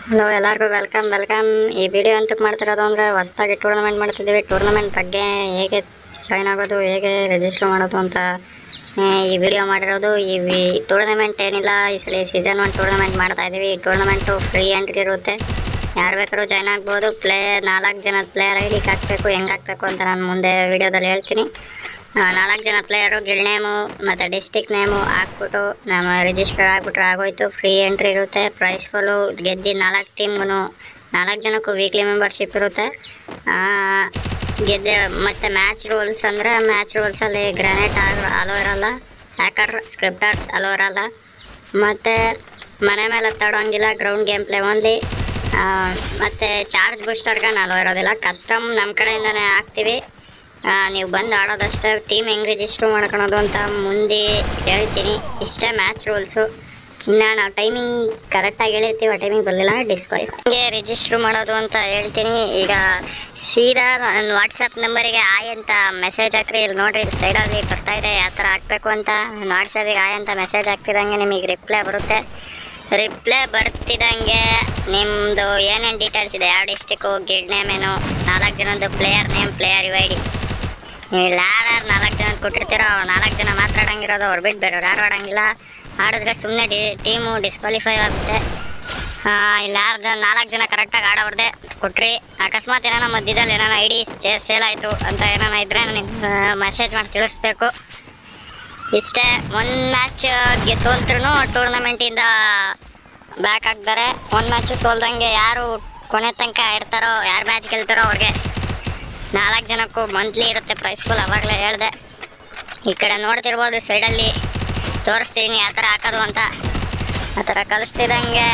hello ಎಲ್ಲರಿಗೂ welcome welcome ಈ video ಅಂತಕ್ಕೆ ಮಾಡ್ತಿರೋದು ಅಂದರೆ ಹೊಸ್ದಾಗಿ ಟೂರ್ನಮೆಂಟ್ ಮಾಡ್ತಿದ್ದೀವಿ ಟೂರ್ನಮೆಂಟ್ ಬಗ್ಗೆ ಹೇಗೆ ಜಾಯ್ನ್ ಆಗೋದು ಹೇಗೆ ರಿಜಿಸ್ಟರ್ ಮಾಡೋದು ಅಂತ ಆ, ಈ ವಿಡಿಯೋ ಮಾಡಿರೋದು ಈ ವಿ ಟೂರ್ನಮೆಂಟ್ ಏನಿಲ್ಲ ಈ ಸಲ ಸೀಸನ್ ಒನ್ ಟೂರ್ನಮೆಂಟ್ ಮಾಡ್ತಾ ಇದ್ದೀವಿ ಈ ಟೂರ್ನಮೆಂಟು ಫ್ರೀ ಎಂಟ್ರಿ ಇರುತ್ತೆ ಯಾರು ಬೇಕಾದ್ರೂ ಜಾಯ್ನ್ ಆಗ್ಬೋದು ಪ್ಲೇ ನಾಲ್ಕು ಜನ ಪ್ಲೇಯರ್ ಐ ಡಿಗೆ ಹಾಕಬೇಕು ಹೆಂಗೆ ಹಾಕಬೇಕು ಅಂತ ನಾನು ಮುಂದೆ ವಿಡಿಯೋದಲ್ಲಿ ಹೇಳ್ತೀನಿ ಆ, ನಾಲ್ಕು ಜನ ಪ್ಲೇಯರು ಗಿಲ್ ನೇಮು ಮತ್ತು ಡಿಸ್ಟಿಕ್ ನೇಮು ಹಾಕ್ಬಿಟ್ಟು ನಮ್ಮ ರಿಜಿಸ್ಟರ್ ಆಗ್ಬಿಟ್ರೆ ಆಗೋಯ್ತು ಫ್ರೀ ಎಂಟ್ರಿ ಇರುತ್ತೆ ಪ್ರೈಸ್ ಫುಲ್ಲು ಗೆದ್ದಿ ನಾಲ್ಕು ಟೀಮ್ಗೂ ನಾಲ್ಕು ಜನಕ್ಕೂ ವೀಕ್ಲಿ ಮೆಂಬರ್ಶಿಪ್ ಇರುತ್ತೆ ಆ, ಗೆದ್ದೆ ಮತ್ತು ಮ್ಯಾಚ್ ರೂಲ್ಸ್ ಅಂದರೆ ಮ್ಯಾಚ್ ರೂಲ್ಸಲ್ಲಿ ಗ್ರಾನೈಟ್ ಅಲೋ ಇರಲ್ಲ ಹ್ಯಾಕರ್ ಸ್ಕ್ರಿಪ್ಟರ್ಸ್ ಅಲೋ ಇರಲ್ಲ ಮತ್ತು ಮನೆ ಮೇಲೆ ಹತ್ತಾಡೋಂಗಿಲ್ಲ ಗ್ರೌಂಡ್ ಗೇಮ್ ಪ್ಲೇ ಓನ್ಲಿ ಮತ್ತು ಚಾರ್ಜ್ ಬೂಸ್ಟರ್ಗೆ ಅಲೋ ಇರೋದಿಲ್ಲ ಕಸ್ಟಮ್ ನಮ್ಮ ಕಡೆಯಿಂದನೇ ಹಾಕ್ತೀವಿ ಆ, ನೀವು ಬಂದು ಆಡೋದಷ್ಟೇ ಟೀಮ್ ಹೆಂಗೆ ರಿಜಿಸ್ಟರ್ ಮಾಡ್ಕೊಳೋದು ಅಂತ ಮುಂದೆ ಹೇಳ್ತೀನಿ ಇಷ್ಟೇ ಮ್ಯಾಚ್ ರೂಲ್ಸು ಇನ್ನು ನಾವು ಟೈಮಿಂಗ್ ಕರೆಕ್ಟಾಗಿ ಹೇಳಿರ್ತೀವಿ ಆ ಟೈಮಿಂಗ್ ಬರಲಿಲ್ಲ ಡಿಸ್ಕ್ವಾಲಿಫೈ ಹಂಗೆ ರಿಜಿಸ್ಟ್ರ್ ಮಾಡೋದು ಅಂತ ಹೇಳ್ತೀನಿ ಈಗ ಸೀದಾ ನನ್ನ ವಾಟ್ಸಪ್ ನಂಬರಿಗೆ ಆಯ್ ಅಂತ ಮೆಸೇಜ್ ಹಾಕ್ರಿ ಇಲ್ಲಿ ನೋಡ್ರಿ ಸೈಡಲ್ಲಿ ಬರ್ತಾ ಇದೆ ಯಾವ ಥರ ಹಾಕ್ಬೇಕು ಅಂತ ನನ್ನ ವಾಟ್ಸಪ್ಪಿಗೆ ಆಯ್ ಅಂತ ಮೆಸೇಜ್ ಹಾಕ್ತಿದಂಗೆ ನಿಮಗೆ ರಿಪ್ಲೈ ಬರುತ್ತೆ ರಿಪ್ಲೈ ಬರ್ತಿದ್ದಂಗೆ ನಿಮ್ಮದು ಏನೇನು ಡೀಟೇಲ್ಸ್ ಇದೆ ಯಾವ ಡಿಸ್ಟಿಕ್ಕು ಗಿಡ್ ನೇಮ್ ಏನು ನಾಲ್ಕು ಜನದ್ದು ಪ್ಲೇಯರ್ ನೇಮ್ ಪ್ಲೇಯರ್ ಇವ ಐಡಿ ನೀವು ಇಲ್ಲಿ ಯಾರ್ಯಾರು ನಾಲ್ಕು ಜನ ಕೊಟ್ಟಿರ್ತೀರೋ ಅವ್ರು ನಾಲ್ಕು ಜನ ಮಾತ್ರ ಆಡಂಗಿರೋದು ಅವ್ರು ಬಿಟ್ಟು ಬೇರೆಯವ್ರು ಯಾರು ಆಡಂಗಿಲ್ಲ ಆಡಿದ್ರೆ ಸುಮ್ಮನೆ ಡಿ ಟೀಮು ಡಿಸ್ಕ್ವಾಲಿಫೈ ಆಗುತ್ತೆ ಆ, ಇಲ್ಲಿ ಯಾರ್ದು ನಾಲ್ಕು ಜನ ಕರೆಕ್ಟಾಗಿ ಆಡೋರ್ದೆ ಕೊಟ್ರಿ ಅಕಸ್ಮಾತ್ ಏನಾನ ಮಧ್ಯದಲ್ಲಿ ಏನಾನ ಐ ಡಿ ಸೇಲ್ ಆಯಿತು ಅಂತ ಏನಾನ ಇದ್ದರೆ ನನಗೆ ಮೆಸೇಜ್ ಮಾಡಿ ತಿಳಿಸ್ಬೇಕು ಇಷ್ಟೇ ಒಂದು ಮ್ಯಾಚ್ ಸೋಲ್ತ್ರು ಟೂರ್ನಮೆಂಟಿಂದ ಬ್ಯಾಕ್ ಆಗ್ತಾರೆ ಒಂದು ಮ್ಯಾಚು ಸೋಲ್ದಂಗೆ ಯಾರು ಕೊನೆ ತನಕ ಇರ್ತಾರೋ ಯಾರು ಮ್ಯಾಚ್ ಗೆಲ್ತಾರೋ ಅವ್ರಿಗೆ ನಾಲ್ಕು ಜನಕ್ಕೂ ಮಂತ್ಲಿ ಇರುತ್ತೆ ಪ್ರೈಸ್ ಫುಲ್ ಅವಾಗಲೇ ಹೇಳಿದೆ ಈ ಕಡೆ ನೋಡ್ತಿರ್ಬೋದು ಸೈಡಲ್ಲಿ ತೋರಿಸ್ತೀನಿ ಆ ಥರ ಹಾಕೋದು ಅಂತ ಆ ಥರ ಕಲಿಸ್ತಿದ್ದಂಗೆ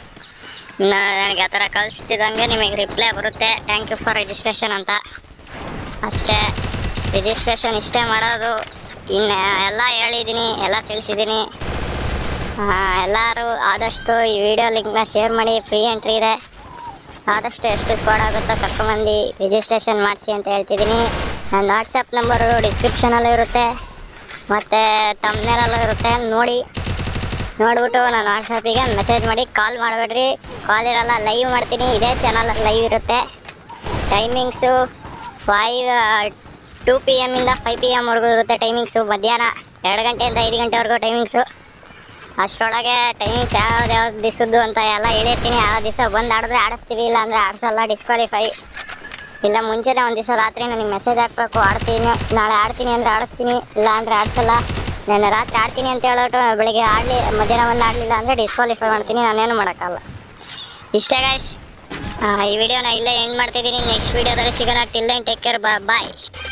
ನನಗೆ ಆ ಥರ ಕಲಿಸ್ತಿದ್ದಂಗೆ ನಿಮಗೆ ರಿಪ್ಲೈ ಬರುತ್ತೆ ಥ್ಯಾಂಕ್ ಯು ಫಾರ್ ರಿಜಿಸ್ಟ್ರೇಷನ್ ಅಂತ ಅಷ್ಟೇ ರಿಜಿಸ್ಟ್ರೇಷನ್ ಇಷ್ಟೇ ಮಾಡೋದು ಇನ್ನು ಎಲ್ಲ ಹೇಳಿದ್ದೀನಿ ಎಲ್ಲ ತಿಳಿಸಿದ್ದೀನಿ ಎಲ್ಲರೂ ಆದಷ್ಟು ಈ ವಿಡಿಯೋ ಲಿಂಕ್ನ ಶೇರ್ ಮಾಡಿ ಫ್ರೀ ಎಂಟ್ರಿ ಇದೆ ಆದಷ್ಟು ಎಷ್ಟು ಸ್ಕ್ವಾಡ್ ಆಗುತ್ತೋ ಕರ್ಕೊಂಬಂದು ರಿಜಿಸ್ಟ್ರೇಷನ್ ಮಾಡಿಸಿ ಅಂತ ಹೇಳ್ತಿದ್ದೀನಿ ನನ್ನ ವಾಟ್ಸಪ್ ನಂಬರು ಡಿಸ್ಕ್ರಿಪ್ಷನಲ್ಲೂ ಇರುತ್ತೆ ಮತ್ತು ತಮ್ಮನೇಲಲ್ಲೂ ಇರುತ್ತೆ ನೋಡಿ ನೋಡ್ಬಿಟ್ಟು ನನ್ನ ವಾಟ್ಸಪ್ಪಿಗೆ ಮೆಸೇಜ್ ಮಾಡಿ ಕಾಲ್ ಮಾಡಬೇಡ್ರಿ ಕಾಲ್ ಇರಲ್ಲ ಲೈವ್ ಮಾಡ್ತೀನಿ ಇದೇ ಚಾನಲ್ ಲೈವ್ ಇರುತ್ತೆ ಟೈಮಿಂಗ್ಸು ಫೈವ್ ಟೂ ಪಿ ಎಮ್ಮಿಂದ ಫೈವ್ ಪಿ ಎಮ್ವರೆಗೂ ಇರುತ್ತೆ ಟೈಮಿಂಗ್ಸು ಮಧ್ಯಾಹ್ನ ಎರಡು ಗಂಟೆಯಿಂದ ಐದು ಗಂಟೆವರೆಗೂ ಟೈಮಿಂಗ್ಸು ಅಷ್ಟರೊಳಗೆ ಟೈಮಿಂಗ್ಸ್ ಯಾವ್ದು ಯಾವ್ದು ದಿವಸದ್ದು ಅಂತ ಎಲ್ಲ ಹೇಳಿರ್ತೀನಿ ಆ ದಿವಸ ಬಂದು ಆಡಿದ್ರೆ ಆಡಿಸ್ತೀವಿ ಇಲ್ಲ ಅಂದರೆ ಆಡಿಸಲ್ಲ ಡಿಸ್ಕ್ವಾಲಿಫೈ ಇಲ್ಲ ಮುಂಚೆನೇ ಒಂದು ದಿವಸ ರಾತ್ರಿ ನನಗೆ ಮೆಸೇಜ್ ಹಾಕಬೇಕು ಆಡ್ತೀನಿ ನಾಳೆ ಆಡ್ತೀನಿ ಅಂದರೆ ಆಡಿಸ್ತೀನಿ ಇಲ್ಲ ಅಂದರೆ ಆಡಿಸಲ್ಲ ನಾನು ರಾತ್ರಿ ಆಡ್ತೀನಿ ಅಂತ ಹೇಳೋಟು ಬೆಳಿಗ್ಗೆ ಆಡಲಿ ಮಧ್ಯಾಹ್ನ ಬಂದು ಆಡಲಿಲ್ಲ ಅಂದರೆ ಡಿಸ್ಕ್ವಾಲಿಫೈ ಮಾಡ್ತೀನಿ ನಾನೇನು ಮಾಡೋಕ್ಕಲ್ಲ ಇಷ್ಟೇ ಗಾಯ್ಸ್ ಈ ವಿಡಿಯೋನ ಇಲ್ಲೇ ಎಂಡ್ ಮಾಡ್ತಿದ್ದೀನಿ ನೆಕ್ಸ್ಟ್ ವಿಡಿಯೋದಲ್ಲಿ ಸಿಗೋಣ ಟಿಲ್ ಟೇಕ್ ಕೇರ್ ಬಾಯ್